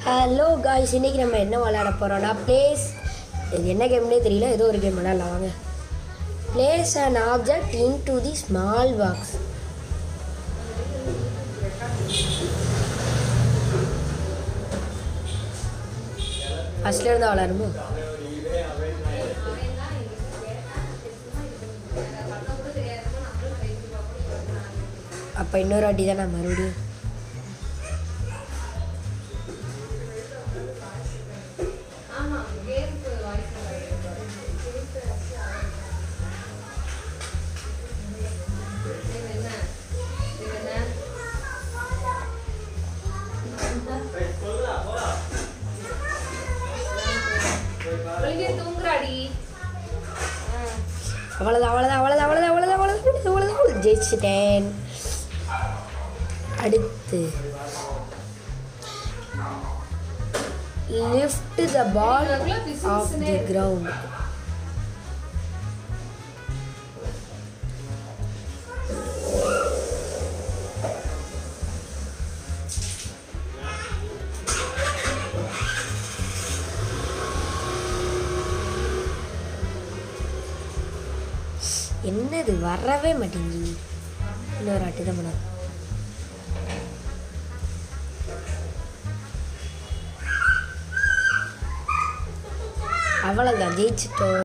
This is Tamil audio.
ஹலோ காய்ஸ் இன்னைக்கு நம்ம என்ன விளையாட போகிறோம்னா ப்ளேஸ் இது என்ன கேம்னே தெரியல ஏதோ ஒரு கேம் விளையாடலாம் வாங்க place and object into the small box ஃபஸ்ட்ல இருந்து விளையாடுமோ அப்போ இன்னொரு வாட்டி தான் நான் மறுபடியும் தூங்குறாடி அவ்வளோதான் அவ்வளோதான் அவ்வளோதான் அவ்வளோதான் அவ்வளோதான் அவ்வளோதான் அவ்வளோதான் அவ்வளோதான் ஜெயிச்சிட்டேன் அடுத்து lift the ball off the ground என்னது வரவே மாட்டேங்குது இன்னொரு வாட்டி தான் பண்ண அவ்வளோதான் ஜெயிச்சிட்டோம்